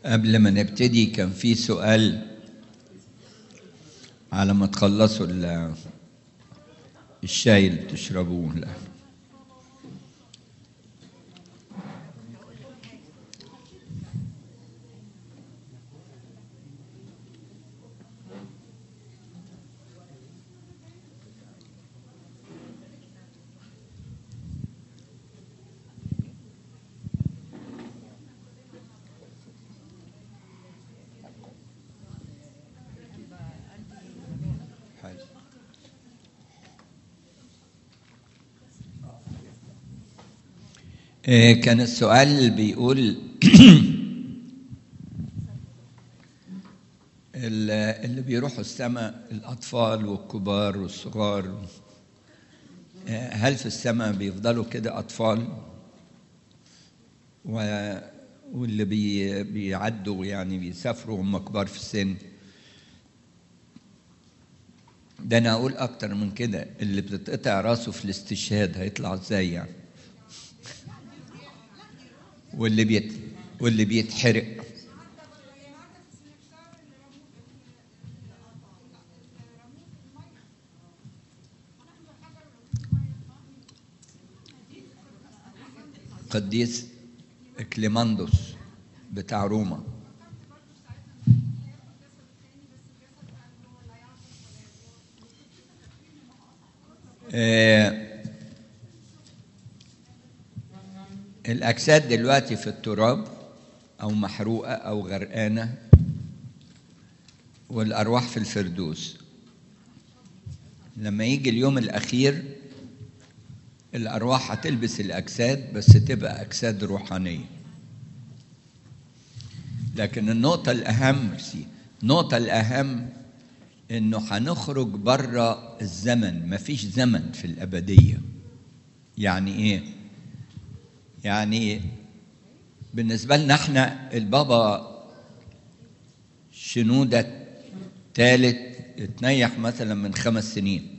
قبل ما نبتدي كان في سؤال على ما تخلصوا ال- الشاي اللي بتشربوه لا حلو. آه، كان السؤال بيقول ال- اللي بيروحوا السماء الأطفال والكبار والصغار آه، هل في السماء بيفضلوا كده أطفال و- واللي بي بيعدوا يعني بيسافروا هم كبار في السن ده انا اقول اكتر من كده اللي بتتقطع راسه في الاستشهاد هيطلع ازاي يعني واللي بيت واللي بيتحرق قديس كليماندوس بتاع روما آه، الأجساد دلوقتي في التراب أو محروقة أو غرقانة والأرواح في الفردوس لما يجي اليوم الأخير الأرواح هتلبس الأجساد بس تبقى أجساد روحانية لكن النقطة الأهم ميرسي النقطة الأهم إنه هنخرج بره الزمن مفيش زمن في الأبدية يعني إيه؟ يعني بالنسبة لنا احنا البابا شنودة ثالث اتنيح مثلا من خمس سنين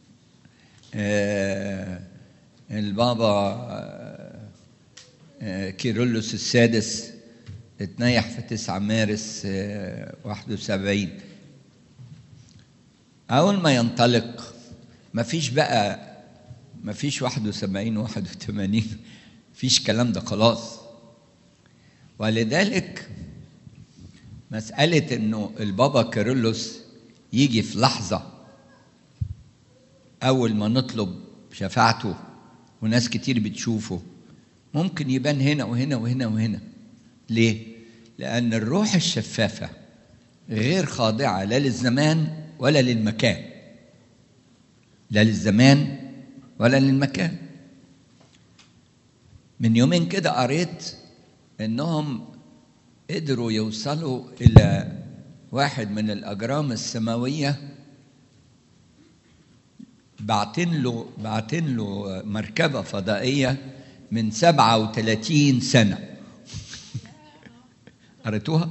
آه البابا آه آه كيرلس السادس اتنيح في 9 مارس آه 71 أول ما ينطلق مفيش بقى مفيش 71 81 مفيش كلام ده خلاص ولذلك مسألة إنه البابا كيرلس يجي في لحظة أول ما نطلب شفاعته وناس كتير بتشوفه ممكن يبان هنا وهنا وهنا وهنا ليه؟ لأن الروح الشفافة غير خاضعة لا للزمان ولا للمكان لا للزمان ولا للمكان من يومين كده قريت انهم قدروا يوصلوا الى واحد من الاجرام السماويه بعتين له بعتين له مركبه فضائيه من 37 سنه قريتوها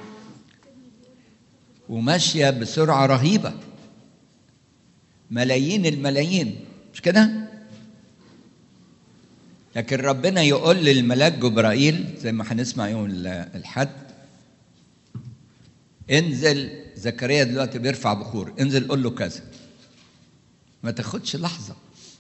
وماشيه بسرعه رهيبه ملايين الملايين مش كده لكن ربنا يقول للملاك جبرائيل زي ما هنسمع يوم الحد انزل زكريا دلوقتي بيرفع بخور انزل قول له كذا ما تاخدش لحظة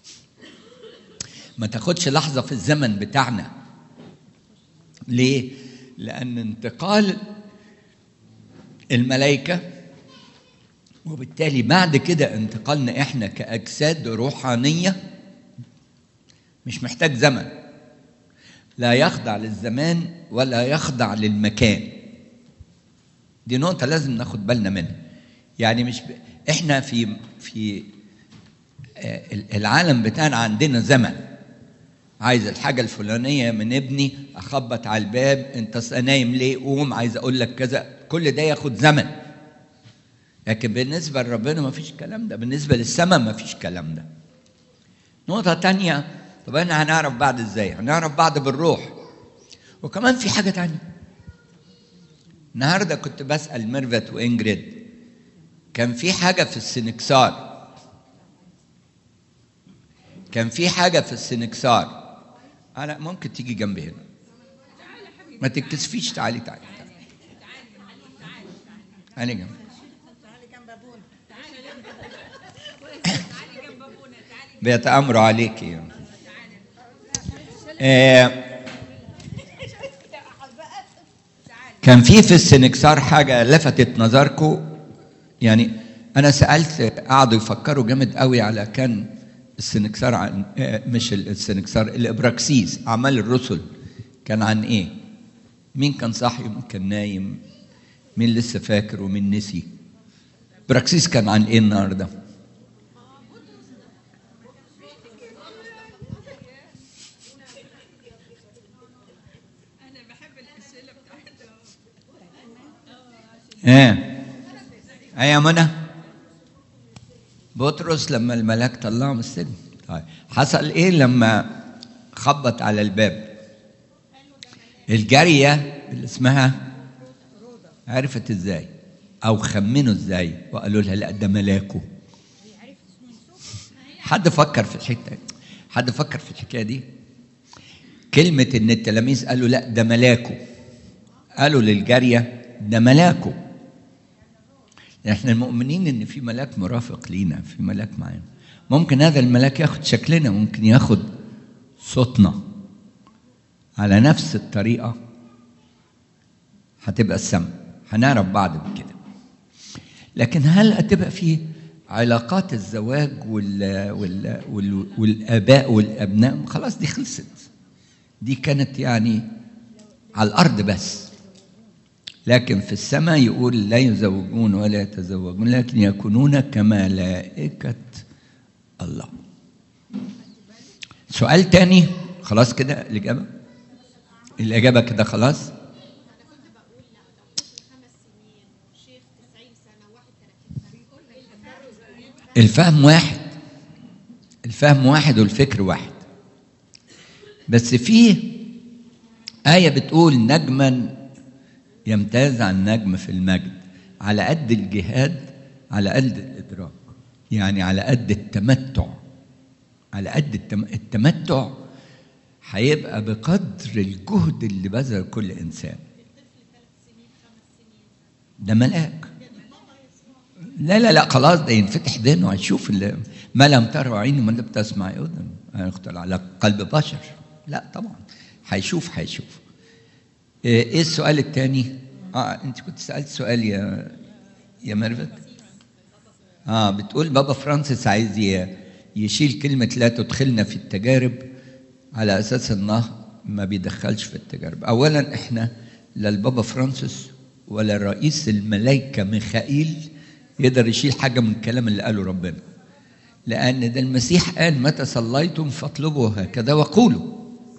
ما تاخدش لحظة في الزمن بتاعنا ليه؟ لأن انتقال الملائكة وبالتالي بعد كده انتقالنا احنا كأجساد روحانية مش محتاج زمن لا يخضع للزمان ولا يخضع للمكان دي نقطة لازم ناخد بالنا منها يعني مش ب... احنا في في العالم بتاعنا عندنا زمن عايز الحاجة الفلانية من ابني أخبط على الباب أنت نايم ليه قوم عايز أقول لك كذا كل ده ياخد زمن لكن بالنسبة لربنا ما فيش الكلام ده بالنسبة للسماء ما فيش الكلام ده نقطة تانية طب احنا هنعرف بعض ازاي هنعرف بعض بالروح وكمان في حاجة تانية النهاردة كنت بسأل ميرفت وإنجريد كان في حاجة في السنكسار كان في حاجة في السنكسار أنا ممكن تيجي جنبي هنا ما تتكسفيش تعالي تعالي, تعالي. تعالي جنب تعالي جنب ابونا بيتآمروا عليكي آه كان في في السنكسار حاجة لفتت نظركم يعني أنا سألت قعدوا يفكروا جامد قوي على كان السنكسار عن آه، مش السنكسار الإبراكسيس أعمال الرسل كان عن إيه؟ مين كان صاحي ومين كان نايم؟ مين لسه فاكر ومين نسي؟ براكسيس كان عن إيه النهارده؟ انا بحب الاسئله بتاعتها ايه ايه يا منى بطرس لما الملاك طلعه من السجن طيب حصل ايه لما خبط على الباب الجاريه اللي اسمها عرفت ازاي او خمنوا ازاي وقالوا لها لا ده ملاكه حد فكر في الحته حد فكر في الحكايه دي كلمه ان التلاميذ قالوا لا ده ملاكه قالوا للجاريه ده ملاكه احنا المؤمنين ان في ملاك مرافق لينا في ملاك معانا ممكن هذا الملاك ياخد شكلنا ممكن ياخد صوتنا على نفس الطريقه هتبقى السماء هنعرف بعض بكده لكن هل هتبقى في علاقات الزواج وال وال وال والاباء والابناء خلاص دي خلصت دي كانت يعني على الارض بس لكن في السماء يقول لا يزوجون ولا يتزوجون لكن يكونون كملائكة الله سؤال تاني خلاص كده الإجابة الإجابة كده خلاص انا كنت بقول لا ده خمس سنين شيخ 90 سنه واحد 30 سنه الفهم واحد الفهم واحد والفكر واحد بس في آية بتقول نجما يمتاز عن نجم في المجد على قد الجهاد على قد الإدراك يعني على قد التمتع على قد التم... التمتع هيبقى بقدر الجهد اللي بذل كل إنسان ده ملاك لا لا لا خلاص ده ينفتح ذهنه هيشوف اللي ما لم ترى عين وما لم تسمع اذن هيخطر على قلب بشر لا طبعا هيشوف هيشوف ايه إيه السؤال الثاني اه انت كنت سالت سؤال يا يا ميرفت اه بتقول بابا فرانسيس عايز ي- يشيل كلمه لا تدخلنا في التجارب على اساس انه ما بيدخلش في التجارب اولا احنا لا البابا فرانسيس ولا رئيس الملائكه ميخائيل يقدر يشيل حاجه من الكلام اللي قاله ربنا لان ده المسيح قال متى صليتم فاطلبوا هكذا وقولوا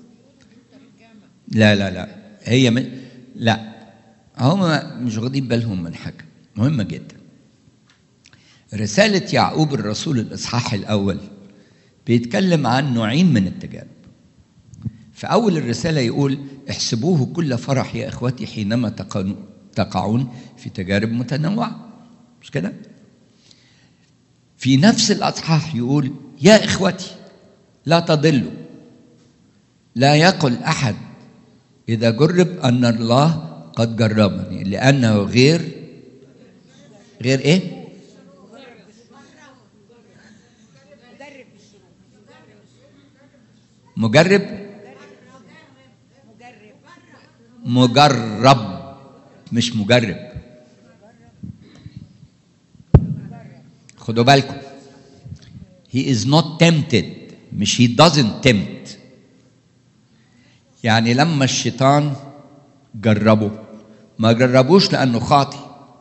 لا لا لا هي من لا هم مش واخدين بالهم من حاجه مهمه جدا رساله يعقوب الرسول الاصحاح الاول بيتكلم عن نوعين من التجارب في أول الرسالة يقول احسبوه كل فرح يا إخوتي حينما تقن- تقعون في تجارب متنوعة مش كده؟ في نفس الأصحاح يقول يا إخوتي لا تضلوا لا يقل أحد إذا جرب أن الله قد جربني لأنه غير غير إيه؟ مجرب مجرب مش مجرب خدوا بالكم he is not tempted مش he doesn't tempt يعني لما الشيطان جربه ما جربوش لانه خاطي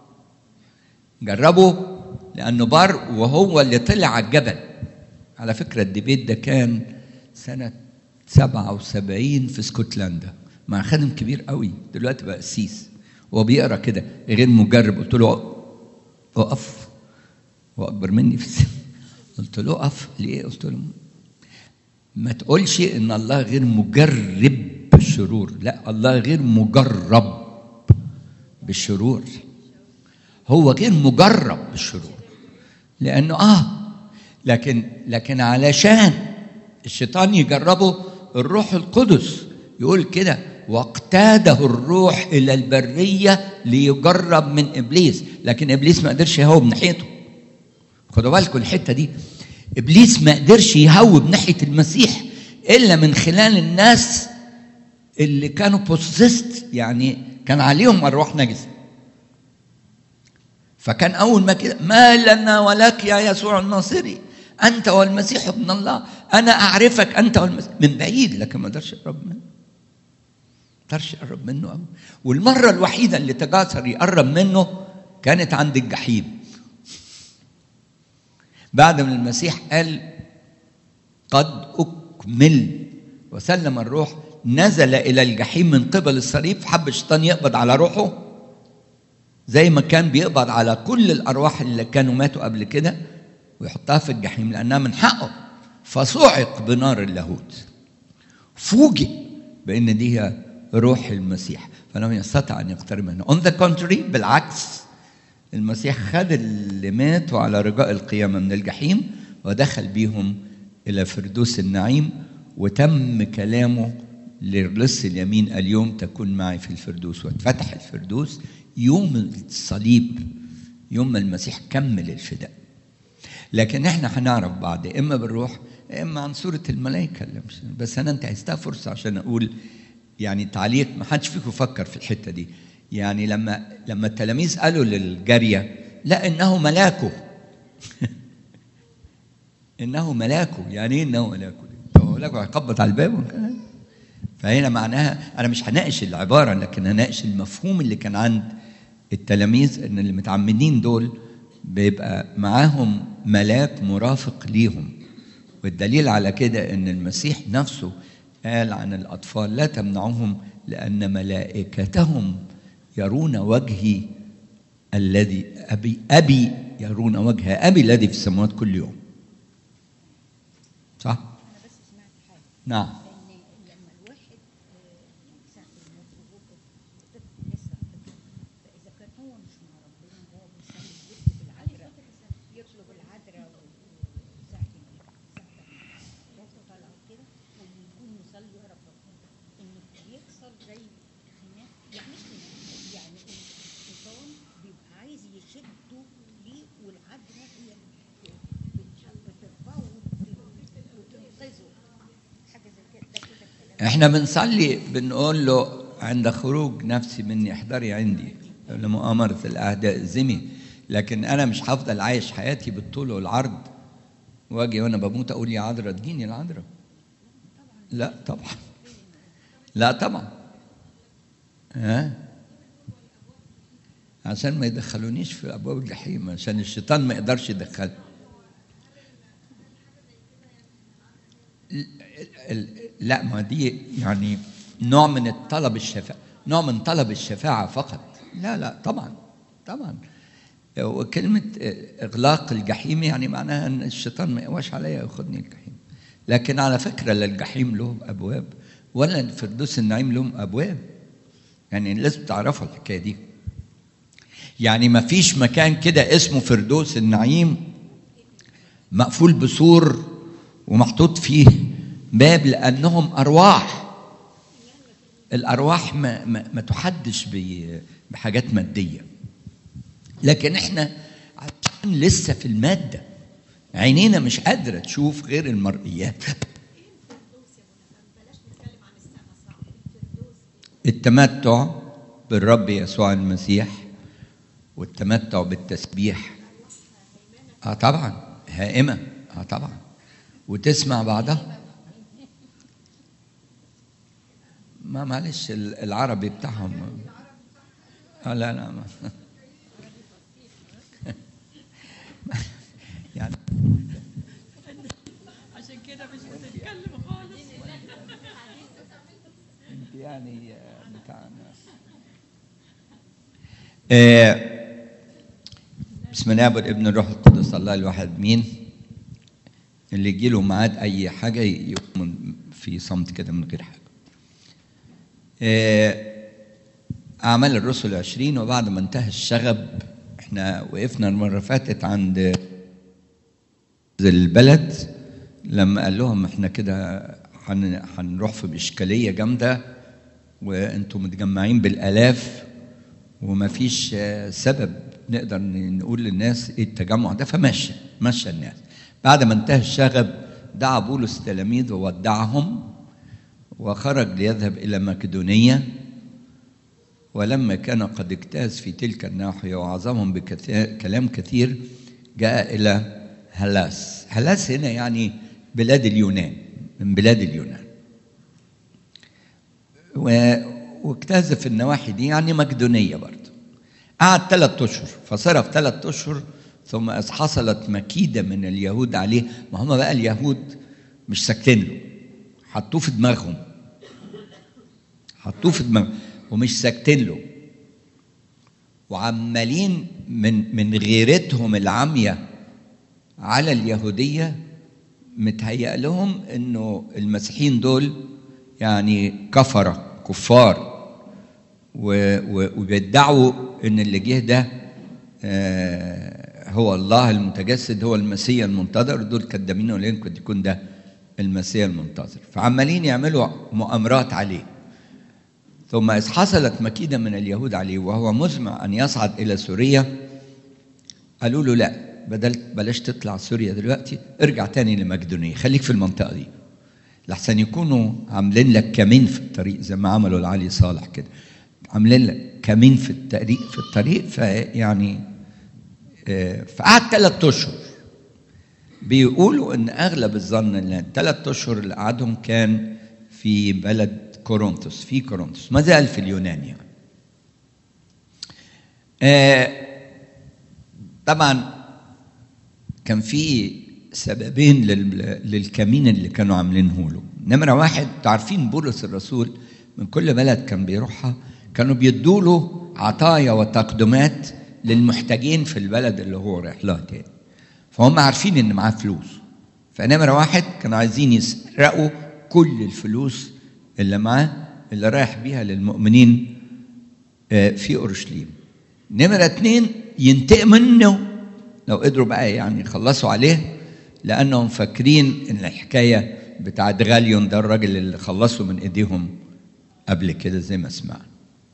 جربه لانه بر وهو اللي طلع على الجبل على فكره الديبيت ده كان سنه 77 في اسكتلندا مع خادم كبير قوي دلوقتي بقى قسيس وهو بيقرا كده غير مجرب قلت له اقف هو اكبر مني في السن قلت له اقف ليه قلت له ما تقولش ان الله غير مجرب بالشرور لا الله غير مجرب بالشرور هو غير مجرب بالشرور لانه اه لكن لكن علشان الشيطان يجربه الروح القدس يقول كده واقتاده الروح الى البريه ليجرب من ابليس لكن ابليس ما قدرش يهوب ناحيته خدوا بالكم الحته دي ابليس ما قدرش يهوب ناحيه المسيح الا من خلال الناس اللي كانوا بوسست يعني كان عليهم ارواح نجسه فكان اول ما كده ما لنا ولك يا يسوع الناصري انت والمسيح ابن الله انا اعرفك انت والمسيح من بعيد لكن ما قدرش يقرب منه ما قدرش يقرب منه قوي والمره الوحيده اللي تجاسر يقرب منه كانت عند الجحيم بعد ما المسيح قال قد اكمل وسلم الروح نزل الى الجحيم من قبل الصليب حب الشيطان يقبض على روحه زي ما كان بيقبض على كل الارواح اللي كانوا ماتوا قبل كده ويحطها في الجحيم لانها من حقه فصعق بنار اللاهوت فوجئ بان دي هي روح المسيح فلم يستطع ان يقترب منه اون ذا كونتري بالعكس المسيح خد اللي ماتوا على رجاء القيامه من الجحيم ودخل بيهم الى فردوس النعيم وتم كلامه للص اليمين اليوم تكون معي في الفردوس واتفتح الفردوس يوم الصليب يوم ما المسيح كمل الفداء لكن احنا هنعرف بعض اما بالروح اما عن سوره الملائكه اللي مش بس انا انتهزتها فرصه عشان اقول يعني تعليق ما حدش فيكم فكر في الحته دي يعني لما لما التلاميذ قالوا للجاريه لا انه ملاكه انه ملاكه يعني ايه انه ملاكه هو ملاكه هيخبط على الباب فهنا معناها انا مش هناقش العباره لكن هناقش المفهوم اللي كان عند التلاميذ ان اللي متعمدين دول بيبقى معاهم ملاك مرافق ليهم والدليل على كده ان المسيح نفسه قال عن الاطفال لا تمنعوهم لان ملائكتهم يرون وجهي الذي ابي ابي يرون وجه ابي الذي في السماوات كل يوم صح انا بس سمعت حاجه نعم ان لما الواحد آه، ساعه الموت وهو طفل لسه طفل فاذا كان هو مش مع ربنا هو بيصلي يطلب العذراء يطلب العذراء وساعه ساعه روحه طالعه كده ويكون مصلي يعرف ربنا ان بيحصل زي خناق يعني مش خناق يعني الشيطان بيبقى عايز يشده ليه والعذراء هي بت- بترفعه وت- وتنقذه حاجه زي كده ده كده الكلام احنا بنصلي بنقول له عند خروج نفسي مني احضري عندي لمؤامرة الأعداء الزمي لكن أنا مش هفضل عايش حياتي بالطول والعرض واجي وأنا بموت أقول يا عذرا اديني العذرا لا طبعا لا طبعا ها عشان ما يدخلونيش في أبواب الجحيم عشان الشيطان ما يقدرش يدخل ال- ال- لا ما دي يعني نوع من الطلب الشفاعة نوع من طلب الشفاعة فقط لا لا طبعا طبعا وكلمة إغلاق الجحيم يعني معناها أن الشيطان ما يقواش عليا ياخدني الجحيم لكن على فكرة لا الجحيم له أبواب ولا فردوس النعيم لهم أبواب يعني لازم تعرفوا الحكاية دي يعني ما فيش مكان كده اسمه فردوس النعيم مقفول بسور ومحطوط فيه باب لانهم ارواح الارواح ما, ما, ما تحدش ب- بحاجات ماديه لكن احنا عشان لسه في الماده عينينا مش قادره تشوف غير المرئيات التمتع بالرب يسوع المسيح والتمتع بالتسبيح اه طبعا هائمه اه طبعا وتسمع بعضها ما معلش ال- العربي بتاعهم آه لا لا ما. يعني عشان كده مش بتتكلم خالص انت يعني آه، بتاعنا آه، بسم الله والابن الروح القدس الله الواحد مين اللي يجي له ميعاد اي حاجه يؤمن في صمت كده من غير حاجه آه، اعمال الرسل عشرين وبعد ما انتهى الشغب احنا وقفنا المره اللي فاتت عند البلد لما قال لهم احنا كده هن- هنروح في اشكاليه جامده وانتم متجمعين بالالاف وما فيش آه، سبب نقدر ن- نقول للناس ايه التجمع ده فمشى مشى الناس بعد ما انتهى الشغب دعا بولس التلاميذ وودعهم وخرج ليذهب الى مقدونيه ولما كان قد اجتاز في تلك الناحيه وعظمهم بكلام كثير جاء الى هلاس هلاس هنا يعني بلاد اليونان من بلاد اليونان و- واجتاز في النواحي دي يعني مقدونية برضه قعد ثلاث أشهر فصرف ثلاث أشهر ثم إذ حصلت مكيدة من اليهود عليه ما هم بقى اليهود مش ساكتين له حطوه في دماغهم حطوه في دماغهم ومش ساكتين له وعمالين من من غيرتهم العامية على اليهودية متهيأ لهم انه المسيحيين دول يعني كفرة كفار و- و- وبيدعوا ان اللي جه ده آه، هو الله المتجسد هو المسيح المنتظر دول كدابين ولين قد يكون ده المسيح المنتظر فعمالين يعملوا مؤامرات عليه ثم إذ حصلت مكيدة من اليهود عليه وهو مزمع أن يصعد إلى سوريا قالوا له لا بدل بلاش تطلع سوريا دلوقتي ارجع تاني لمقدونية خليك في المنطقة دي لحسن يكونوا عاملين لك كمين في الطريق زي ما عملوا لعلي صالح كده عاملين لك كمين في الطريق في الطريق فيعني آه، فقعد ثلاث اشهر بيقولوا ان اغلب الظن ان الثلاث اشهر اللي قعدهم كان في بلد كورنثوس في كورنثوس ما زال في اليونان يعني آه، طبعا كان في سببين لل- للكمين اللي كانوا عاملينه له نمرة واحد تعرفين بولس الرسول من كل بلد كان بيروحها كانوا بيدوا له عطايا وتقدمات للمحتاجين في البلد اللي هو رايح لها تاني فهم عارفين ان معاه فلوس فنمرة واحد كانوا عايزين يسرقوا كل الفلوس اللي معاه اللي رايح بيها للمؤمنين آه، في اورشليم نمرة اتنين ينتقم منه لو قدروا بقى يعني يخلصوا عليه لانهم فاكرين ان الحكايه بتاعت غاليون ده الراجل اللي خلصوا من ايديهم قبل كده زي ما سمعنا.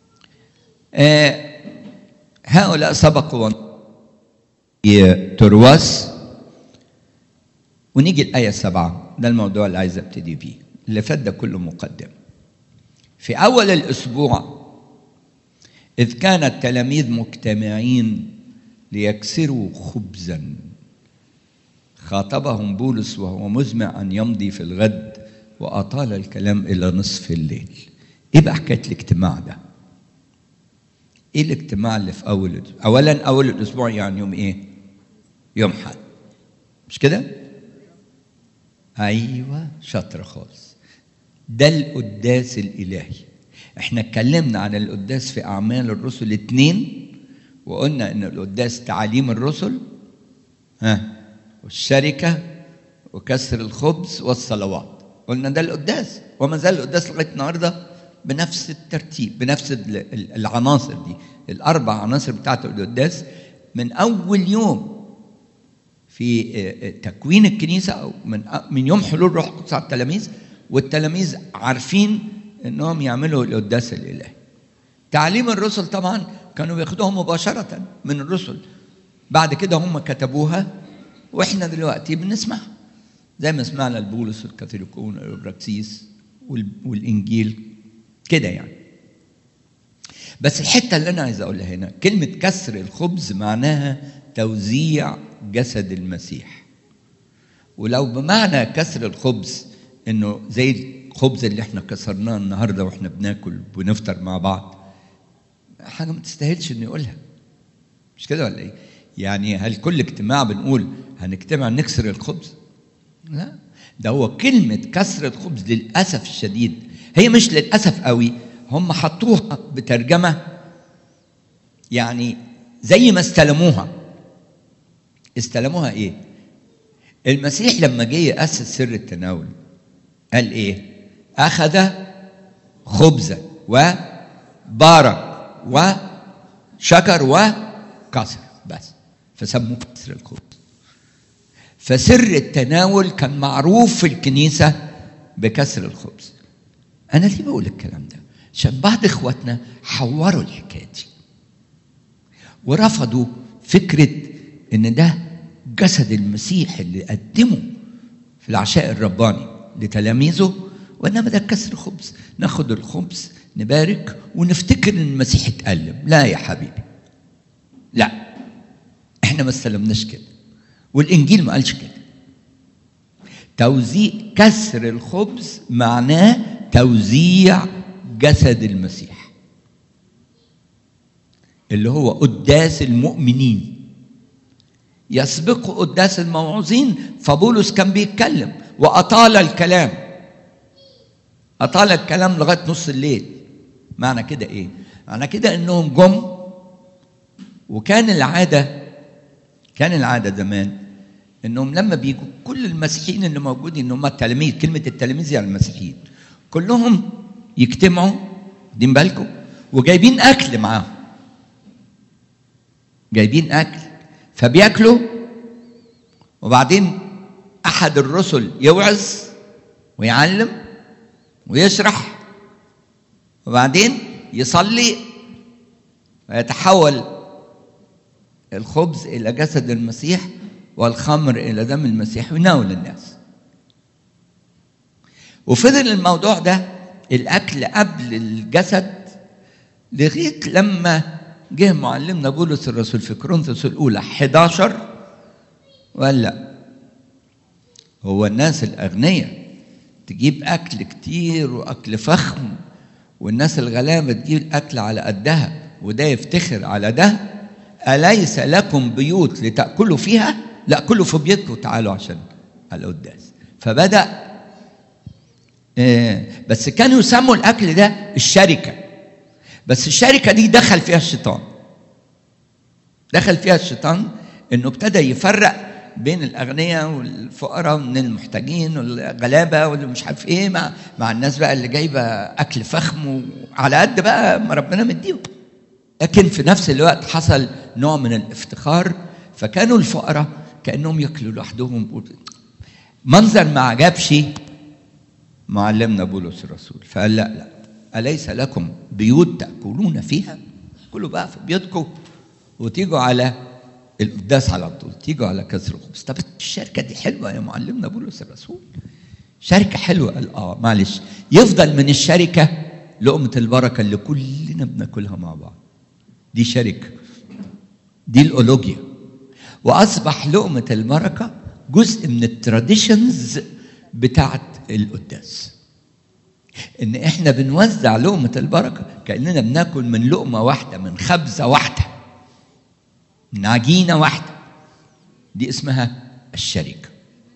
آه هؤلاء سبقوا في ترواس ونيجي الآية سبعة ده الموضوع اللي عايز ابتدي بيه اللي فات ده كله مقدم في أول الأسبوع إذ كان التلاميذ مجتمعين ليكسروا خبزا خاطبهم بولس وهو مزمع أن يمضي في الغد وأطال الكلام إلى نصف الليل إيه بقى حكاية الاجتماع ده إيه الاجتماع اللي في أول الأسبوع أولا أول الأسبوع يعني يوم إيه يوم حد مش كده أيوة شاطرة خالص ده القداس الإلهي احنا اتكلمنا عن القداس في أعمال الرسل اتنين وقلنا ان القداس تعاليم الرسل ها والشركة وكسر الخبز والصلوات قلنا ده القداس وما زال القداس لغاية النهاردة بنفس الترتيب بنفس ال- ال- العناصر دي الأربع عناصر بتاعت القداس من أول يوم في آه، آه، تكوين الكنيسة أو من من يوم حلول روح القدس على التلاميذ والتلاميذ عارفين انهم يعملوا القداس الالهي. تعليم الرسل طبعا كانوا بياخدوها مباشرة من الرسل. بعد كده هم كتبوها واحنا دلوقتي بنسمعها. زي ما سمعنا البولس والكاثوليكون والابراكسيس وال- والانجيل كده يعني. بس الحته اللي انا عايز اقولها هنا كلمه كسر الخبز معناها توزيع جسد المسيح ولو بمعنى كسر الخبز انه زي الخبز اللي احنا كسرناه النهارده واحنا بناكل ونفطر مع بعض حاجه ما تستاهلش اني اقولها مش كده ولا ايه يعني هل كل اجتماع بنقول هنجتمع نكسر الخبز لا ده هو كلمة كسر الخبز للأسف الشديد هي مش للأسف قوي هم حطوها بترجمة يعني زي ما استلموها استلموها ايه المسيح لما جه يأسس سر التناول قال ايه أخذ خبزا وبارك وشكر وكسر بس فسموه كسر الخبز فسر التناول كان معروف في الكنيسة بكسر الخبز أنا ليه بقول الكلام ده؟ عشان بعض اخواتنا حوروا الحكايه دي ورفضوا فكره ان ده جسد المسيح اللي قدمه في العشاء الرباني لتلاميذه وانما ده كسر خبز ناخد الخبز نبارك ونفتكر ان المسيح اتألم لا يا حبيبي لا احنا ما استلمناش كده والانجيل ما قالش كده توزيع كسر الخبز معناه توزيع جسد المسيح اللي هو قداس المؤمنين يسبقه قداس الموعوظين فبولس كان بيتكلم واطال الكلام اطال الكلام لغايه نص الليل معنى كده ايه معنى كده انهم جم وكان العاده كان العاده زمان انهم لما بيجوا كل المسيحيين اللي موجودين ان هم التلاميذ كلمه التلاميذ يعني المسيحيين كلهم يجتمعوا واخدين بالكم وجايبين اكل معاهم جايبين اكل فبياكلوا وبعدين احد الرسل يوعظ ويعلم ويشرح وبعدين يصلي ويتحول الخبز الى جسد المسيح والخمر الى دم المسيح ويناول الناس وفضل الموضوع ده الاكل قبل الجسد لغايه لما جه معلمنا بولس الرسول في كورنثوس الاولى 11 وقال لا هو الناس الاغنياء تجيب اكل كتير واكل فخم والناس الغلابه تجيب اكل على قدها وده يفتخر على ده اليس لكم بيوت لتاكلوا فيها لا كلوا في بيتكم تعالوا عشان على القداس فبدا آه، بس كانوا يسموا الاكل ده الشركه بس الشركه دي دخل فيها الشيطان دخل فيها الشيطان انه ابتدى يفرق بين الاغنياء والفقراء من المحتاجين والغلابه واللي مش عارف ايه مع مع الناس بقى اللي جايبه اكل فخم وعلى قد بقى ما ربنا مديهم لكن في نفس الوقت حصل نوع من الافتخار فكانوا الفقراء كانهم ياكلوا لوحدهم منظر ما عجبش معلمنا بولس الرسول فقال لا لا أليس لكم بيوت تأكلون فيها كلوا بقى في بيوتكم وتيجوا على القداس على طول تيجوا على كسر الخبز طب الشركة دي حلوة يا معلمنا بولس الرسول شركة حلوة قال اه معلش يفضل من الشركة لقمة البركة اللي كلنا بناكلها مع بعض دي شركة دي الأولوجيا وأصبح لقمة البركة جزء من التراديشنز بتاعت القداس ان احنا بنوزع لقمه البركه كاننا بناكل من لقمه واحده من خبزه واحده من عجينه واحده دي اسمها الشركه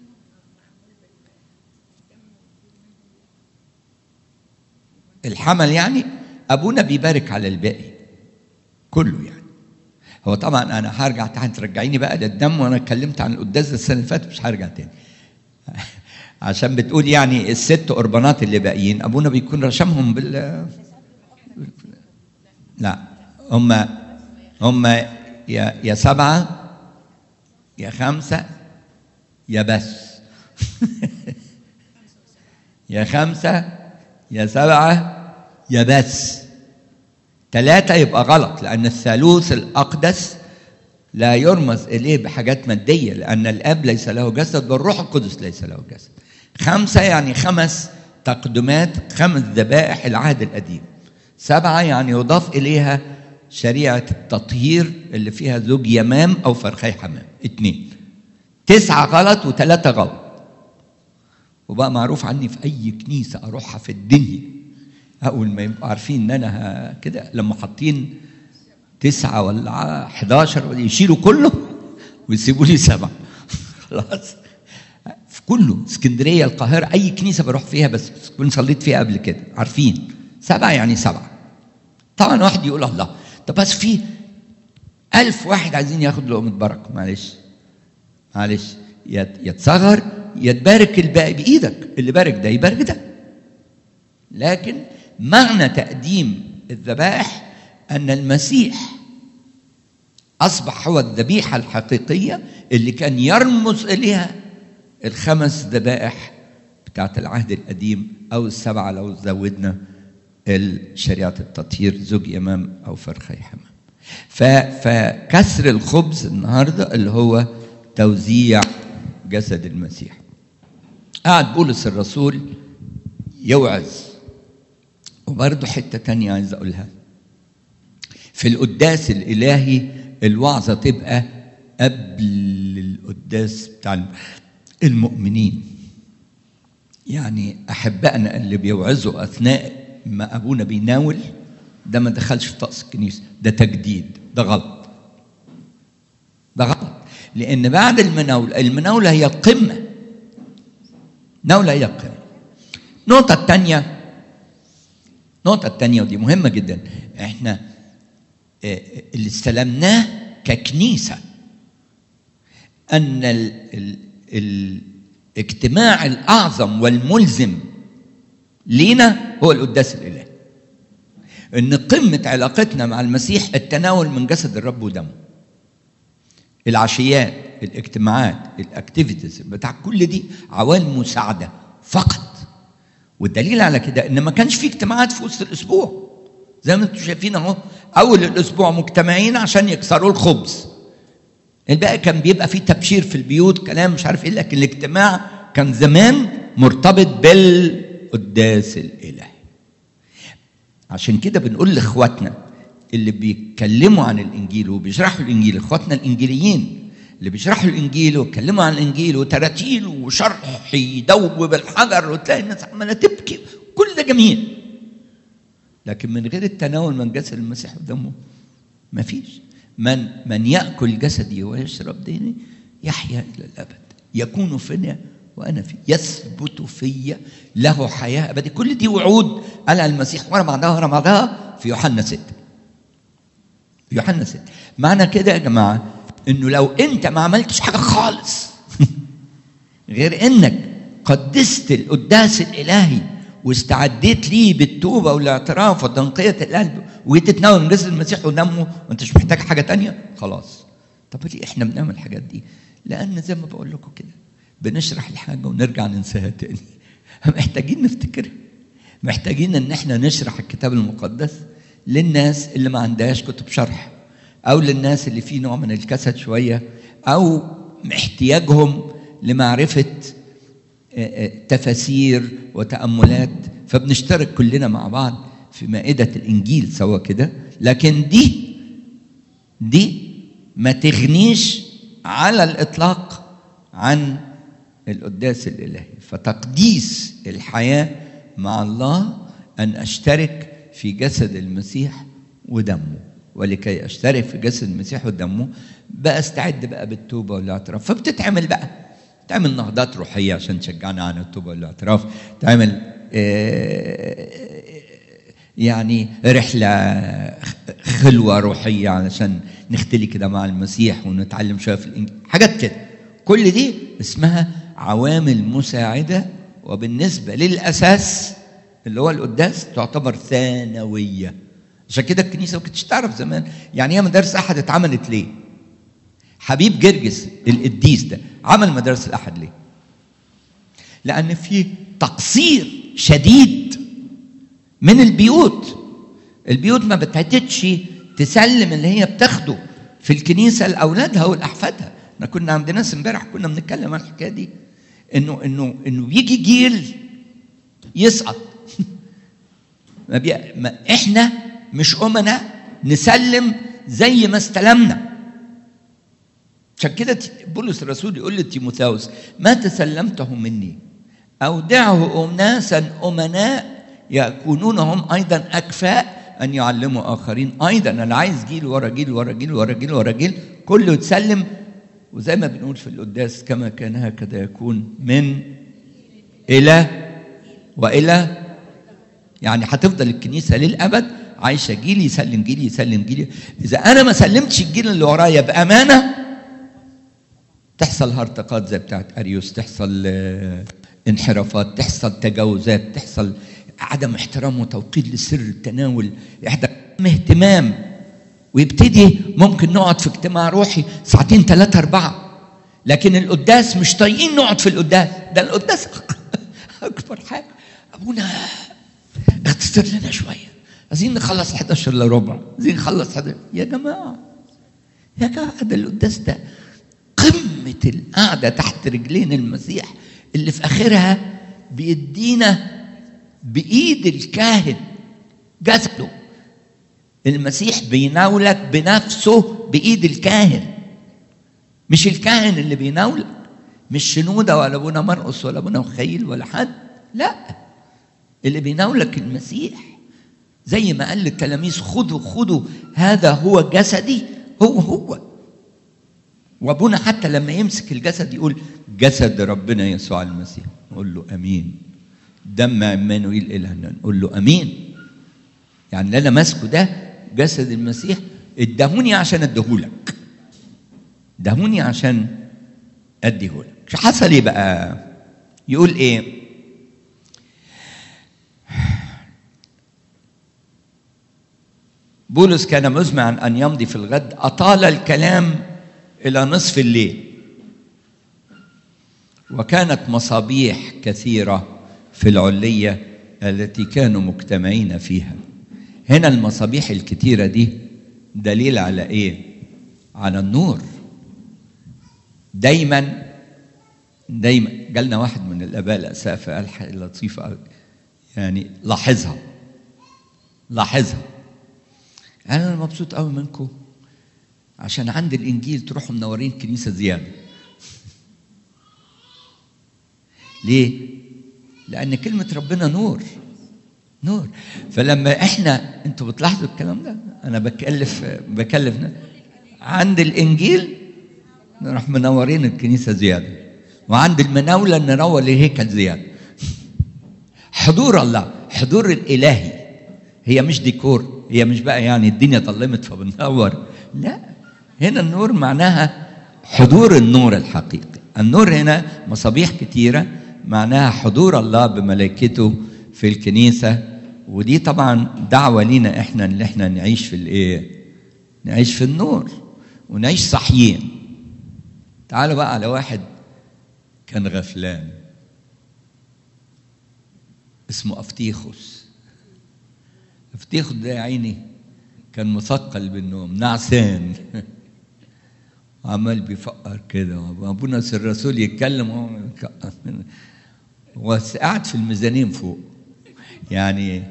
الحمل يعني ابونا بيبارك على الباقي كله يعني هو طبعا انا هرجع تاني ترجعيني بقى للدم وانا اتكلمت عن القداس السنه اللي فاتت مش هرجع تاني عشان بتقول يعني الست قربانات اللي باقيين ابونا بيكون رشمهم بال لا هم هم يا يا سبعه يا خمسه يا بس يا خمسه يا سبعه يا بس ثلاثه يبقى غلط لان الثالوث الاقدس لا يرمز اليه بحاجات ماديه لان الاب ليس له جسد بل الروح القدس ليس له جسد خمسة يعني خمس تقدمات خمس ذبائح العهد القديم سبعة يعني يضاف إليها شريعة التطهير اللي فيها زوج يمام أو فرخي حمام اتنين تسعة غلط وثلاثة غلط وبقى معروف عني في أي كنيسة أروحها في الدنيا أول ما يبقوا عارفين إن أنا كده لما حاطين تسعة ولا 11 يشيلوا كله ويسيبوا لي سبعة خلاص في كله اسكندريه القاهره اي كنيسه بروح فيها بس كنت صليت فيها قبل كده عارفين سبعه يعني سبعه طبعا واحد يقول الله طب بس في ألف واحد عايزين ياخد لقمة بركة معلش معلش يتصغر يتبارك الباقي بإيدك اللي بارك ده يبارك ده لكن معنى تقديم الذبائح أن المسيح أصبح هو الذبيحة الحقيقية اللي كان يرمز إليها الخمس ذبائح بتاعت العهد القديم او السبعه لو زودنا شريعة التطهير زوج يمام أو فرخي حمام ف- فكسر الخبز النهاردة اللي هو توزيع جسد المسيح قعد بولس الرسول يوعظ وبرضه حتة تانية عايز أقولها في القداس الإلهي الوعظة تبقى قبل القداس بتاع المؤمنين يعني أحبائنا اللي بيوعظوا أثناء ما أبونا بيناول ده ما دخلش في طقس الكنيسة ده تجديد ده غلط ده غلط لأن بعد المناولة المناولة هي القمة نولة هي القمة النقطة الثانية النقطة الثانية ودي مهمة جدا احنا آه، اللي استلمناه ككنيسة أن ال ال الاجتماع الأعظم والملزم لينا هو القداس الإلهي ان قمه علاقتنا مع المسيح التناول من جسد الرب ودمه العشيات الاجتماعات الاكتيفيتيز بتاع كل دي عوامل مساعده فقط والدليل على كده ان ما كانش في اجتماعات في وسط الاسبوع زي ما انتم شايفين اهو اول الاسبوع مجتمعين عشان يكسروا الخبز الباقي كان بيبقى فيه تبشير في البيوت كلام مش عارف ايه لكن الاجتماع كان زمان مرتبط بالقداس الالهي عشان كده بنقول لاخواتنا اللي بيتكلموا عن الانجيل وبيشرحوا الانجيل اخواتنا الانجيليين اللي بيشرحوا الانجيل ويتكلموا عن الانجيل وتراتيل وشرح يدوب الحجر وتلاقي الناس عماله تبكي كل ده جميل لكن من غير التناول من جسد المسيح ودمه ما فيش من من ياكل جسدي ويشرب ديني يحيا الى الابد يكون فينا وانا فيه يثبت في له حياه ابديه كل دي وعود قالها المسيح ورا بعضها ورا بعضها في يوحنا 6 في يوحنا 6 معنى كده يا جماعه انه لو انت ما عملتش حاجه خالص غير انك قدست القداس الالهي واستعديت ليه بالتوبه والاعتراف وتنقيه القلب وتتناول من جسد المسيح ودمه وانت مش محتاج حاجه تانية خلاص طب ليه احنا بنعمل الحاجات دي؟ لان زي ما بقول لكم كده بنشرح الحاجه ونرجع ننساها تاني محتاجين نفتكرها محتاجين ان احنا نشرح الكتاب المقدس للناس اللي ما عندهاش كتب شرح او للناس اللي في نوع من الكسل شويه او احتياجهم لمعرفه تفاسير وتاملات فبنشترك كلنا مع بعض في مائده الانجيل سوا كده لكن دي دي ما تغنيش على الاطلاق عن القداس الالهي فتقديس الحياه مع الله ان اشترك في جسد المسيح ودمه ولكي اشترك في جسد المسيح ودمه بستعد بقى بالتوبه والاعتراف فبتتعمل بقى تعمل نهضات روحيه عشان تشجعنا عن التوبه والاعتراف تعمل يعني رحله خلوه روحيه علشان نختلي كده مع المسيح ونتعلم شويه في الانجيل حاجات كده كل دي اسمها عوامل مساعده وبالنسبه للاساس اللي هو القداس تعتبر ثانويه عشان كده الكنيسه ما كانتش تعرف زمان يعني هي مدارس احد اتعملت ليه؟ حبيب جرجس القديس ده عمل مدارس الاحد ليه؟ لان في تقصير شديد من البيوت البيوت ما بتعتدش تسلم اللي هي بتاخده في الكنيسه لاولادها ولاحفادها احنا كنا عند ناس امبارح كنا بنتكلم عن الحكايه دي انه انه انه بيجي جيل يسقط ما, بي... ما احنا مش امنا نسلم زي ما استلمنا عشان كده بولس الرسول يقول لتيموثاوس ما تسلمته مني اودعه اناسا امناء يكونون هم ايضا اكفاء ان يعلموا اخرين ايضا انا عايز جيل ورا جيل ورا جيل ورا جيل ورا جيل كله يتسلم وزي ما بنقول في القداس كما كان هكذا يكون من الى والى يعني هتفضل الكنيسه للابد عايشه جيل يسلم جيل يسلم جيل اذا انا ما سلمتش الجيل اللي ورايا بامانه تحصل هرطقات زي بتاعت اريوس تحصل انحرافات تحصل تجاوزات تحصل عدم احترام وتوقيت لسر التناول عدم اهتمام ويبتدي ممكن نقعد في اجتماع روحي ساعتين ثلاثة أربعة لكن القداس مش طايقين نقعد في القداس ده القداس أكبر حاجة أبونا اختصر لنا شويه عايزين نخلص 11 الا ربع عايزين نخلص 11 يا جماعه يا جماعه ده القداس ده قمه القعده تحت رجلين المسيح اللي في اخرها بيدينا بايد الكاهن جسده المسيح بيناولك بنفسه بايد الكاهن مش الكاهن اللي بيناولك مش شنودة ولا ابونا مرقص ولا ابونا مخيل ولا حد لا اللي بيناولك المسيح زي ما قال للتلاميذ خذوا خذوا هذا هو جسدي هو هو وابونا حتى لما يمسك الجسد يقول جسد ربنا يسوع المسيح نقول له امين دم عمانويل الهنا نقول له امين يعني اللي انا ماسكه ده جسد المسيح ادهوني عشان اديهولك ادهوني عشان اديهولك شو حصل ايه بقى يقول ايه بولس كان مزمعا ان يمضي في الغد اطال الكلام الى نصف الليل وكانت مصابيح كثيره في العليه التي كانوا مجتمعين فيها هنا المصابيح الكتيره دي دليل على ايه على النور دايما دايما جالنا واحد من الاباء الاسافه قال حاجه لطيفه قوي يعني لاحظها لاحظها انا مبسوط قوي منكم عشان عند الانجيل تروحوا منورين كنيسه زياده ليه لان كلمه ربنا نور نور فلما احنا انتوا بتلاحظوا الكلام ده انا بكلف بكلف عند الانجيل نروح منورين الكنيسه زياده وعند المناوله ننور الهيكل زياده حضور الله حضور الالهي هي مش ديكور هي مش بقى يعني الدنيا ظلمت فبننور لا هنا النور معناها حضور النور الحقيقي النور هنا مصابيح كتيره معناها حضور الله بملائكته في الكنيسه ودي طبعا دعوه لينا احنا ان احنا نعيش في الايه نعيش في النور ونعيش صحيين تعالوا بقى على واحد كان غفلان اسمه افتيخوس افتيخوس ده يا عيني كان مثقل بالنوم نعسان عمال بيفكر كده ابونا الرسول يتكلم هو قاعد في الميزانين فوق يعني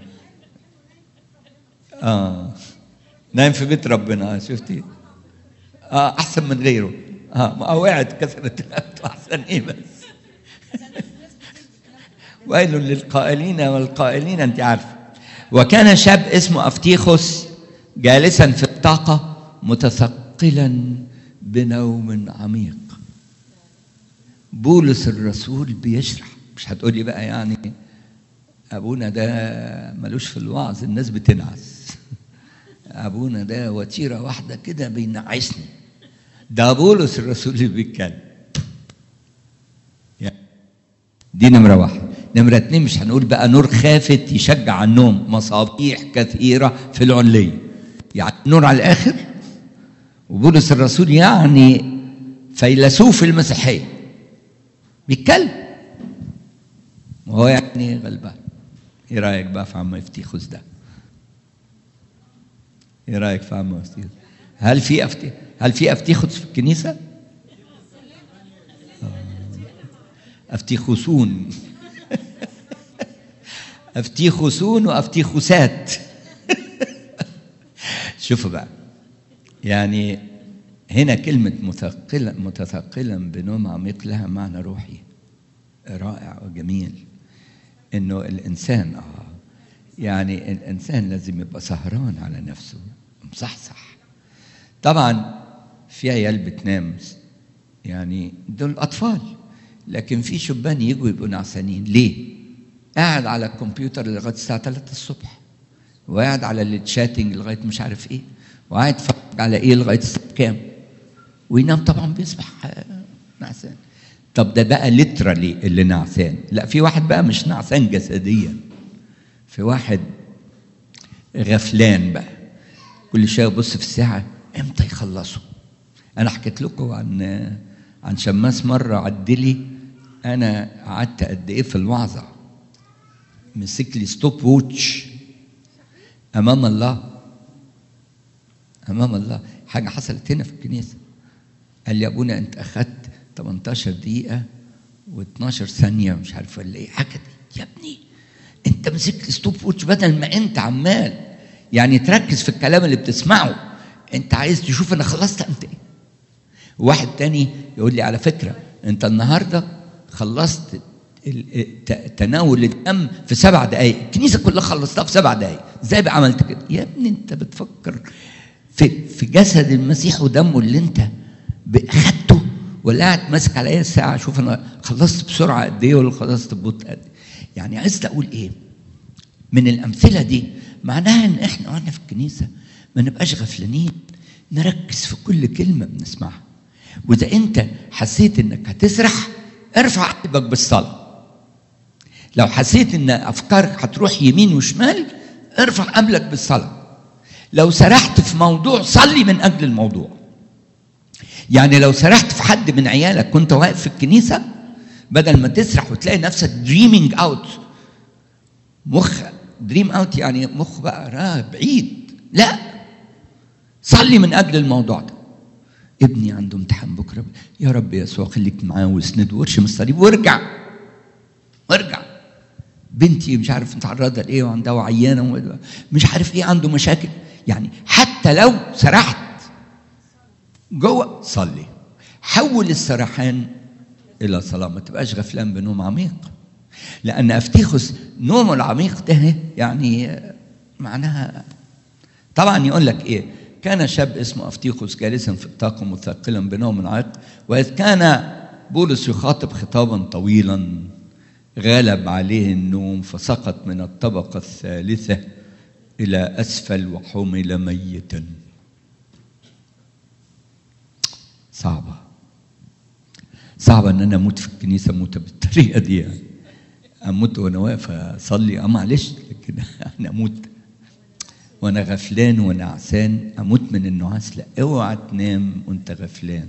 اه نايم في بيت ربنا شفتي اه احسن من غيره اه وقعت كسرت رقبته احسن ايه بس ويل للقائلين والقائلين انت عارفه وكان شاب اسمه افتيخوس جالسا في الطاقه متثقلا بنوم عميق بولس الرسول بيشرح مش هتقولي بقى يعني ابونا ده ملوش في الوعظ الناس بتنعس ابونا ده وتيره واحده كده بينعسني ده بولس الرسول اللي بيتكلم دي نمره واحد نمره اتنين مش هنقول بقى نور خافت يشجع على النوم مصابيح كثيره في العليه يعني نور على الاخر وبولس الرسول يعني فيلسوف المسيحيه بيتكلم وهو يعني غلبان ايه رايك بقى في عم افتيخوس ده ايه رايك في عم افتيخوس هل في أفتي... هل في افتيخوس في الكنيسه افتيخوسون افتيخوسون وافتيخوسات شوفوا بقى يعني هنا كلمة مثقلا متثقلا بنوم عميق لها معنى روحي رائع وجميل انه الانسان اه يعني الانسان لازم يبقى سهران على نفسه مصحصح طبعا في عيال بتنام يعني دول اطفال لكن في شبان يجوا يبقوا نعسانين ليه؟ قاعد على الكمبيوتر لغايه الساعه 3 الصبح وقاعد على التشاتنج لغايه مش عارف ايه وقاعد يتفرج على ايه لغايه الساعه كام وينام طبعا بيصبح نعسان طب ده بقى ليترالي اللي نعسان لا في واحد بقى مش نعسان جسديا في واحد غفلان بقى كل شويه يبص في الساعه امتى يخلصوا انا حكيت لكم عن عن شماس مره عدلي انا قعدت قد ايه في الوعظه مسك لي ستوب ووتش امام الله امام الله حاجه حصلت هنا في الكنيسه قال لي يا ابونا انت اخذت 18 دقيقه و12 ثانيه مش عارف ولا ايه حاجه دي يا ابني انت مسكت ستوب ووتش بدل ما انت عمال يعني تركز في الكلام اللي بتسمعه انت عايز تشوف انا خلصت امتى ايه واحد تاني يقول لي على فكره انت النهارده خلصت ال- ت- تناول الدم في سبع دقائق الكنيسه كلها خلصتها في سبع دقائق ازاي بقى عملت كده يا ابني انت بتفكر في في جسد المسيح ودمه اللي انت ب- اخدته ولا قاعد ماسك على اي ساعه شوف انا خلصت بسرعه قد ايه ولا خلصت ببطء قد ايه يعني عايز اقول ايه من الامثله دي معناها ان احنا واحنا في الكنيسه ما نبقاش غفلانين نركز في كل كلمه بنسمعها واذا انت حسيت انك هتسرح ارفع قلبك بالصلاه لو حسيت ان افكارك هتروح يمين وشمال ارفع قلبك بالصلاه لو سرحت في موضوع صلي من اجل الموضوع يعني لو سرحت في حد من عيالك كنت واقف في الكنيسه بدل ما تسرح وتلاقي نفسك دريمينج اوت مخ دريم اوت يعني مخ بقى راه بعيد لا صلي من اجل الموضوع ده ابني عنده امتحان بكره يا رب يا يسوع خليك معاه واسند وارشم الصليب وارجع وارجع بنتي مش عارف متعرضه لايه وعندها وعيانه و- مش عارف ايه عنده مشاكل يعني حتى لو سرحت جوه صلي حول السرحان الى صلاه ما تبقاش غفلان بنوم عميق لان افتيخس نومه العميق ده يعني معناها طبعا يقول لك ايه كان شاب اسمه افتيخوس جالسا في الطاقه مثقلا بنوم عميق واذ كان بولس يخاطب خطابا طويلا غلب عليه النوم فسقط من الطبقه الثالثه الى اسفل وحمل ميتا صعبه صعبه ان انا اموت في الكنيسه موت بالطريقه دي يعني اموت وانا واقف اصلي اه معلش لكن انا اموت وانا غفلان وانا عسان اموت من النعاس لا اوعى تنام وانت غفلان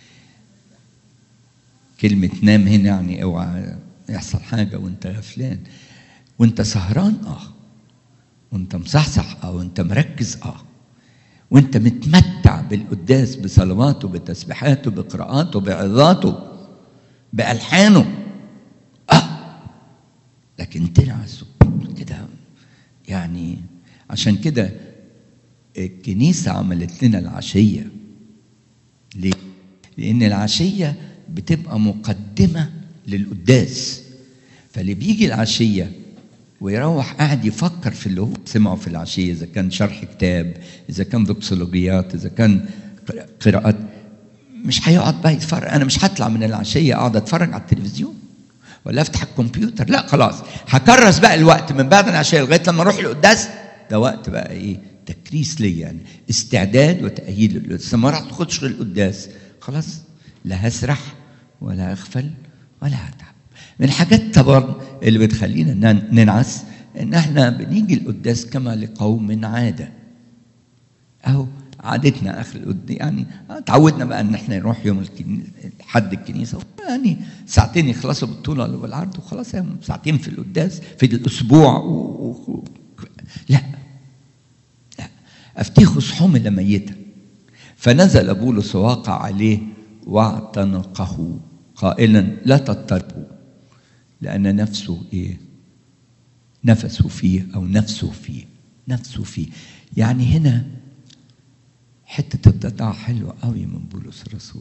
كلمة نام هنا يعني اوعى يحصل حاجة وانت غفلان وانت سهران اه وانت مصحصح اه وانت مركز اه وانت متمتع بالقداس بصلواته بتسبيحاته بقراءاته بعظاته بألحانه اه لكن تنعس كده يعني عشان كده الكنيسة عملت لنا العشية ليه؟ لأن العشية بتبقى مقدمة للقداس فاللي بيجي العشية ويروح قاعد يفكر في اللي هو سمعه في العشية إذا كان شرح كتاب إذا كان دوكسولوجيات إذا كان قراءات مش هيقعد بقى يتفرج أنا مش هطلع من العشية أقعد أتفرج على التلفزيون ولا أفتح الكمبيوتر لا خلاص هكرس بقى الوقت من بعد العشية لغاية لما أروح القداس ده وقت بقى إيه تكريس ليا يعني استعداد وتأهيل للقداس لما راح تخش القداس خلاص لا هسرح ولا أغفل ولا هتعب من الحاجات طبعا اللي بتخلينا ننعس ان احنا بنيجي القداس كما لقوم عاده اهو عادتنا اخر القداس يعني تعودنا بقى ان احنا نروح يوم حد الكنيسه يعني ساعتين يخلصوا بالطول ولا بالعرض وخلاص يعني ساعتين في القداس في الاسبوع و... و... لا لا افتيخس حمل ميتا فنزل بولس ووقع عليه واعتنقه قائلا لا تضطربوا لأن نفسه إيه؟ نفسه فيه أو نفسه فيه نفسه فيه يعني هنا حتة التضاع حلوة قوي من بولس الرسول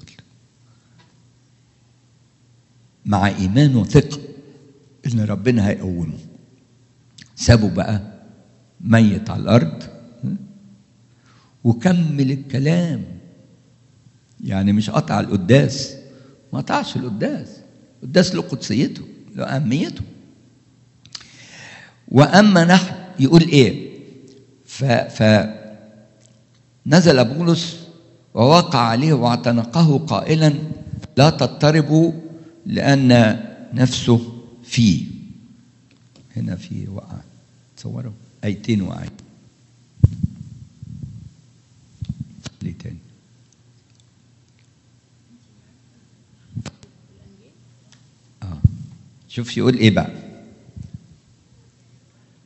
مع إيمان وثقة إن ربنا هيقومه سابه بقى ميت على الأرض وكمل الكلام يعني مش قطع القداس ما قطعش القداس القداس له قدسيته له أهميته وأما نحن يقول إيه ف, ف نزل بولس ووقع عليه واعتنقه قائلا لا تضطربوا لأن نفسه فيه هنا في وقع تصوروا آيتين وقعين ليه تاني اه شوف يقول ايه بقى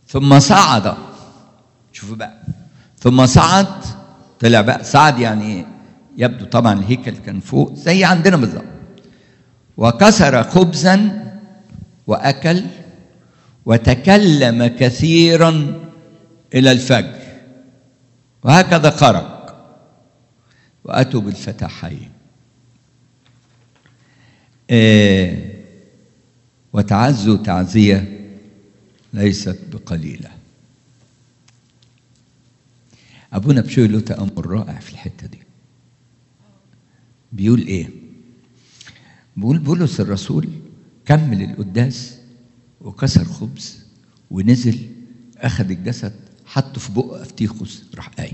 ثم صعد شوفوا بقى ثم صعد طلع بقى صعد يعني ايه يبدو طبعا الهيكل كان فوق زي عندنا بالظبط وكسر خبزا واكل وتكلم كثيرا الى الفجر وهكذا خرج واتوا بالفتى حي آه وتعزوا تعزيه ليست بقليله ابونا بشوي له تامل رائع في الحته دي بيقول ايه بيقول بولس الرسول كمل القداس وكسر خبز ونزل اخذ الجسد حطه في بق افتيخوس راح قايم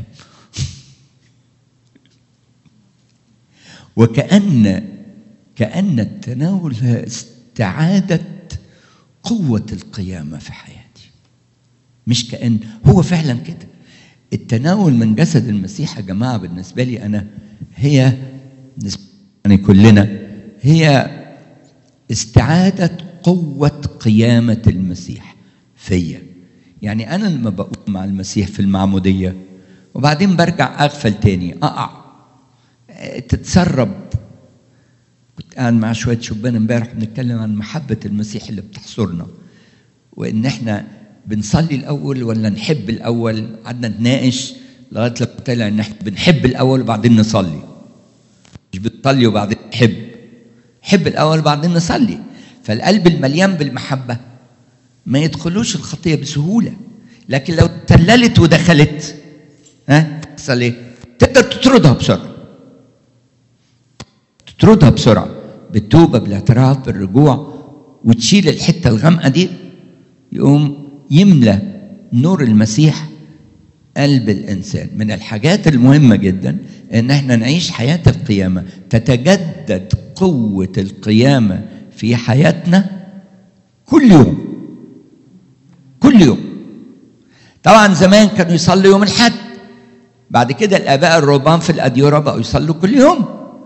وكأن كأن التناول استعادة قوة القيامة في حياتي مش كأن هو فعلا كده التناول من جسد المسيح يا جماعة بالنسبة لي أنا هي بالنسبة يعني كلنا هي استعادة قوة قيامة المسيح فيا يعني أنا لما بقوم مع المسيح في المعمودية وبعدين برجع أغفل تاني أقع تتسرب كنت قاعد مع شوية شبان امبارح بنتكلم عن محبة المسيح اللي بتحصرنا وإن إحنا بنصلي الأول ولا نحب الأول قعدنا نتناقش لغاية لما طلع إن إحنا بنحب الأول وبعدين نصلي مش بنصلي وبعدين نحب حب الأول وبعدين نصلي فالقلب المليان بالمحبة ما يدخلوش الخطية بسهولة لكن لو تللت ودخلت ها تحصل ايه؟ تقدر تطردها بسرعة تطردها بسرعة بالتوبة بالاعتراف بالرجوع وتشيل الحتة الغامقة دي يقوم يملى نور المسيح قلب الإنسان من الحاجات المهمة جدا إن احنا نعيش حياة القيامة تتجدد قوة القيامة في حياتنا كل يوم كل يوم طبعا زمان كانوا يصلوا يوم الحد بعد كده الآباء الرهبان في الأديرة بقوا يصلوا كل يوم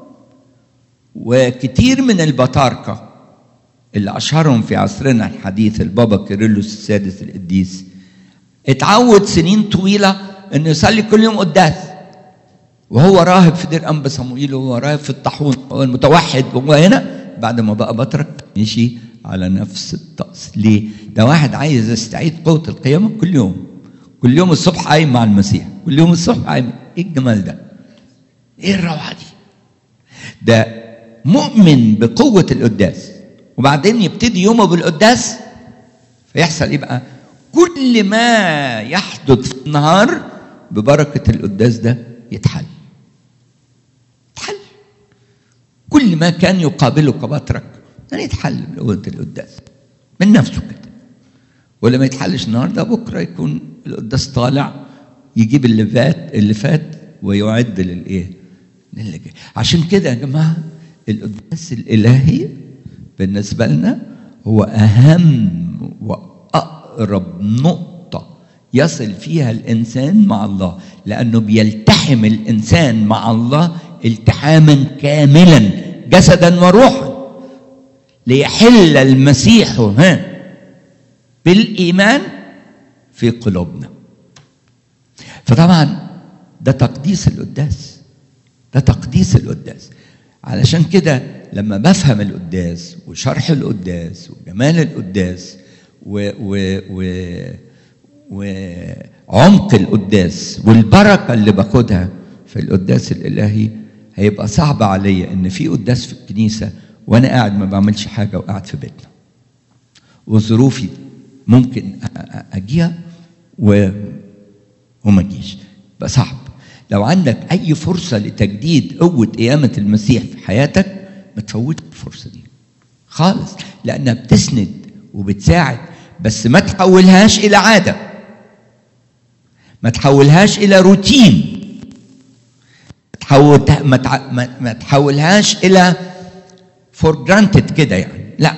وكتير من البطاركة اللي أشهرهم في عصرنا الحديث البابا كيرلس السادس القديس اتعود سنين طويلة إنه يصلي كل يوم قداس وهو راهب في دير أنبا صموئيل وهو راهب في الطاحون هو المتوحد وهو هنا بعد ما بقى بطرك مشي على نفس الطقس ليه؟ ده واحد عايز يستعيد قوة القيامة كل يوم كل يوم الصبح قايم مع المسيح كل يوم الصبح قايم ايه الجمال ده؟ ايه الروعة دي؟ ده مؤمن بقوة القداس وبعدين يبتدي يومه بالقداس فيحصل ايه بقى؟ كل ما يحدث في النهار ببركة القداس ده يتحل يتحل كل ما كان يقابله كبطرك يعني يتحل بقوة القداس من نفسه كده ولا ما يتحلش النهارده بكره يكون القداس طالع يجيب اللي فات اللي فات ويعد للايه؟ للي جاي عشان كده يا جماعه القداس الالهي بالنسبه لنا هو اهم واقرب نقطه يصل فيها الانسان مع الله لانه بيلتحم الانسان مع الله التحاما كاملا جسدا وروحا ليحل المسيح ها بالايمان في قلوبنا فطبعا ده تقديس القداس ده تقديس القداس علشان كده لما بفهم القداس وشرح القداس وجمال القداس و و و وعمق القداس والبركه اللي باخدها في القداس الالهي هيبقى صعب عليا ان في قداس في الكنيسه وانا قاعد ما بعملش حاجه وقاعد في بيتنا وظروفي ممكن اجيها و... وما اجيش بقى صعب لو عندك اي فرصه لتجديد قوه قيامه المسيح في حياتك ما تفوتش الفرصه دي خالص لانها بتسند وبتساعد بس ما تحولهاش الى عاده ما تحولهاش الى روتين تحول ما, تع... ما... ما تحولهاش الى فور جرانتد كده يعني لا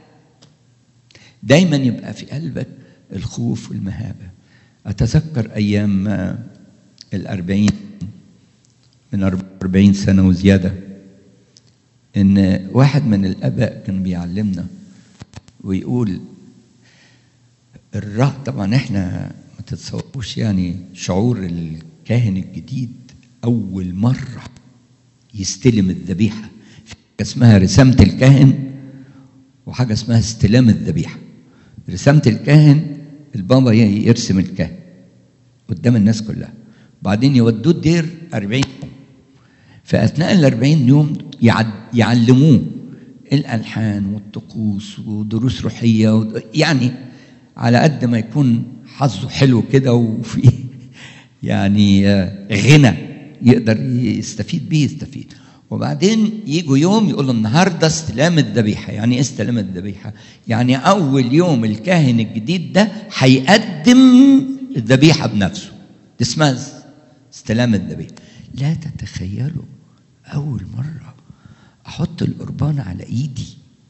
دايما يبقى في قلبك الخوف والمهابة أتذكر أيام الأربعين من أربعين سنة وزيادة إن واحد من الآباء كان بيعلمنا ويقول الرهب طبعا احنا ما تتصوروش يعني شعور الكاهن الجديد اول مره يستلم الذبيحه في حاجه اسمها رسامه الكاهن وحاجه اسمها استلام الذبيحه رسامه الكاهن البابا ي- يرسم الكاهن قدام الناس كلها بعدين يودوه الدير 40 يوم فاثناء ال 40 يوم يعد- يعلموه الالحان والطقوس ودروس روحيه ود- يعني على قد ما يكون حظه حلو كده وفي يعني آه، غنى يقدر يستفيد بيه يستفيد وبعدين يجوا يوم يقولوا النهارده استلام الذبيحه يعني ايه استلام الذبيحه يعني اول يوم الكاهن الجديد ده هيقدم الذبيحه بنفسه دي اسمها استلام الذبيحه لا تتخيلوا اول مره احط القربان على ايدي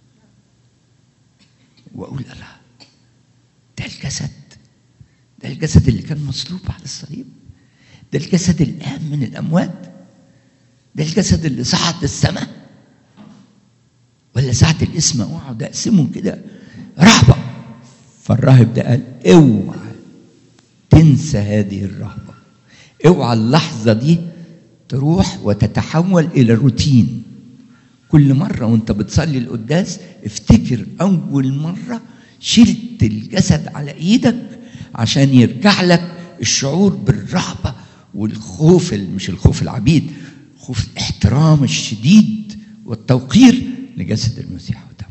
واقول الله ده الجسد ده الجسد اللي كان مصلوب على الصليب ده الجسد القام من الاموات ده الجسد اللي صعد للسماء ولا ساعة الاسم اقعد اقسمهم كده رهبة فالراهب ده قال اوعى تنسى هذه الرهبة اوعى اللحظة دي تروح وتتحول إلى روتين كل مرة وانت بتصلي القداس افتكر أول مرة شلت الجسد على إيدك عشان يرجع لك الشعور بالرهبة والخوف ال- مش الخوف العبيد خوف الاحترام الشديد والتوقير لجسد المسيح ودمه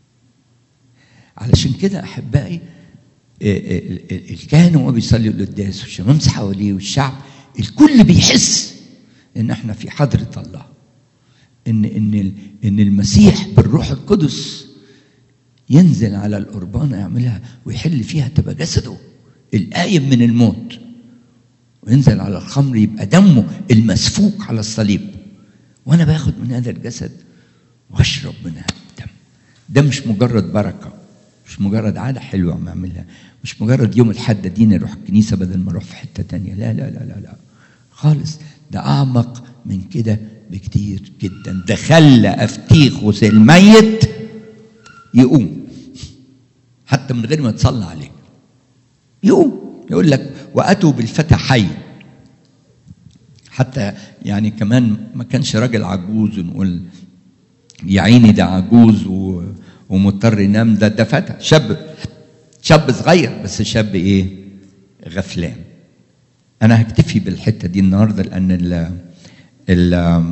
علشان كده احبائي ال- ال- الكاهن وهو بيصلي القداس والشمامسه حواليه والشعب الكل بيحس ان احنا في حضره الله ان ان ال- ان المسيح بالروح القدس ينزل على القربانه يعملها ويحل فيها تبقى جسده القايم من الموت وينزل على الخمر يبقى دمه المسفوك على الصليب وانا باخد من هذا الجسد واشرب من هذا الدم ده مش مجرد بركه مش مجرد عاده حلوه عم اعملها مش مجرد يوم الحد دين اروح الكنيسه بدل ما اروح في حته تانية لا لا لا لا لا خالص ده اعمق من كده بكتير جدا ده خلى افتيخوس الميت يقوم حتى من غير ما تصلى عليه يقوم يقول لك واتوا بالفتى حي حتى يعني كمان ما كانش راجل عجوز ونقول يا عيني ده عجوز و... ومضطر ينام ده ده فتى شاب شاب صغير بس شاب ايه غفلان انا هكتفي بالحته دي النهارده لان ال ال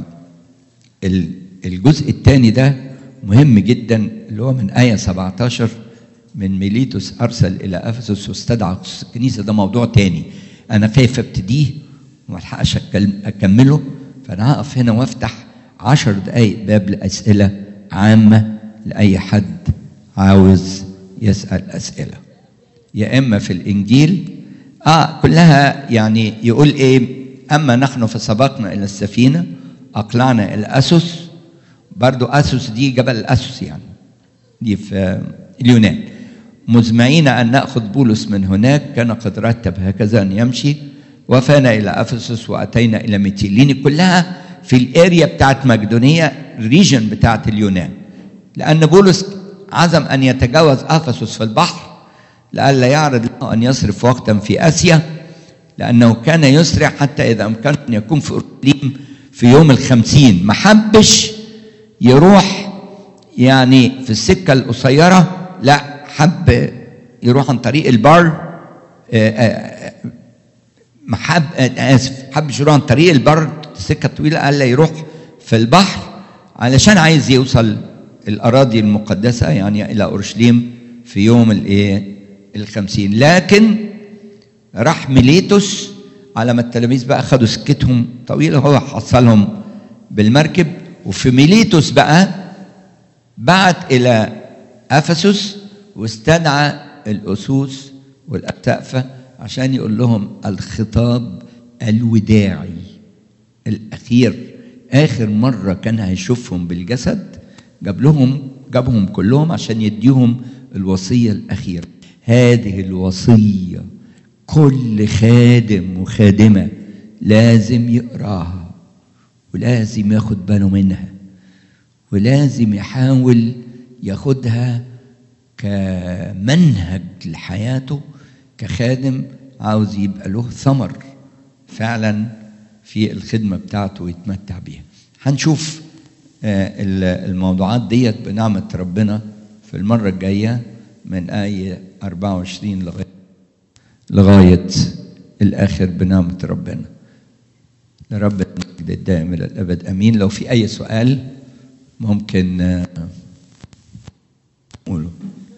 ال الجزء الثاني ده مهم جدا اللي هو من ايه 17 من ميليتوس ارسل الى افسس واستدعى الكنيسه ده موضوع تاني انا خايف ابتديه وما الحقش أكل- اكمله فانا هقف هنا وافتح عشر دقائق باب لاسئله عامه لاي حد عاوز يسال اسئله يا اما في الانجيل اه كلها يعني يقول ايه اما نحن فسبقنا الى السفينه اقلعنا الى اسس برضو اسس دي جبل اسس يعني دي في اليونان مزمعين ان ناخذ بولس من هناك كان قد رتب هكذا ان يمشي وفانا الى افسس واتينا الى ميتيلين كلها في الاريا بتاعت مقدونيه الريجن بتاعت اليونان لان بولس عزم ان يتجاوز افسس في البحر لئلا يعرض له ان يصرف وقتا في اسيا لانه كان يسرع حتى اذا امكن ان يكون في اورشليم في يوم الخمسين ما حبش يروح يعني في السكه القصيره لا حب يروح عن طريق البر آه، آه، ما حب آه، اسف حبش يروح عن طريق البر السكه الطويله قال لا يروح في البحر علشان عايز يوصل الاراضي المقدسه يعني الى اورشليم في يوم الايه الخمسين لكن راح ميليتوس على ما التلاميذ بقى خدوا سكتهم طويله هو حصلهم بالمركب وفي ميليتوس بقى بعت الى افسس واستدعى الاسوس والاسقفه عشان يقول لهم الخطاب الوداعي الاخير اخر مره كان هيشوفهم بالجسد جاب لهم جابهم كلهم عشان يديهم الوصيه الاخيره هذه الوصيه كل خادم وخادمه لازم يقراها ولازم ياخد باله منها ولازم يحاول ياخدها كمنهج لحياته كخادم عاوز يبقى له ثمر فعلا في الخدمة بتاعته ويتمتع بيها هنشوف آه، ال- الموضوعات ديت بنعمة ربنا في المرة الجاية من آية 24 لغاية لغاية الآخر بنعمة ربنا لرب المجد الدائم إلى الأبد أمين لو في أي سؤال ممكن آه، قولوا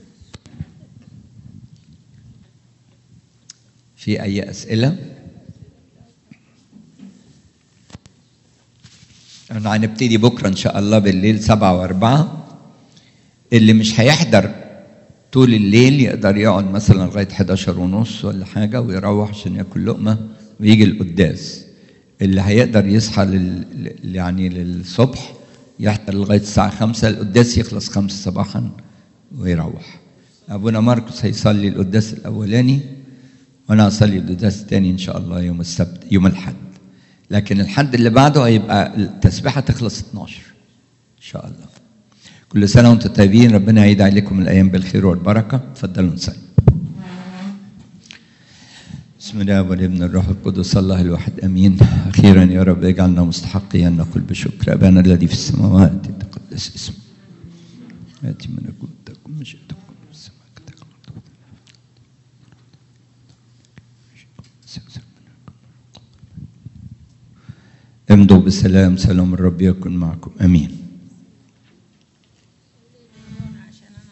في أي أسئلة؟ احنا هنبتدي بكرة إن شاء الله بالليل سبعة وأربعة اللي مش هيحضر طول الليل يقدر يقعد مثلا لغاية 11 ونص ولا حاجة ويروح عشان ياكل لقمة ويجي القداس اللي هيقدر يصحى لل... لل- يعني للصبح يحضر لغاية الساعة خمسة القداس يخلص خمسة صباحا ويروح أبونا ماركوس هيصلي القداس الأولاني وأنا هصلي القداس الثاني إن شاء الله يوم السبت يوم الحد لكن الحد اللي بعده هيبقى التسبيحة تخلص 12 إن شاء الله كل سنة وأنتم طيبين ربنا يعيد عليكم الأيام بالخير والبركة تفضلوا نصلي بسم الله والابن الروح القدس الله الواحد امين اخيرا يا رب اجعلنا مستحقين ان نقول بشكر ابانا الذي في السماوات يتقدس اسمك ياتي ملكوتك ومشيئتك في السماء كذلك على الأرض. امضوا بسلام سلام الرب يكن معكم امين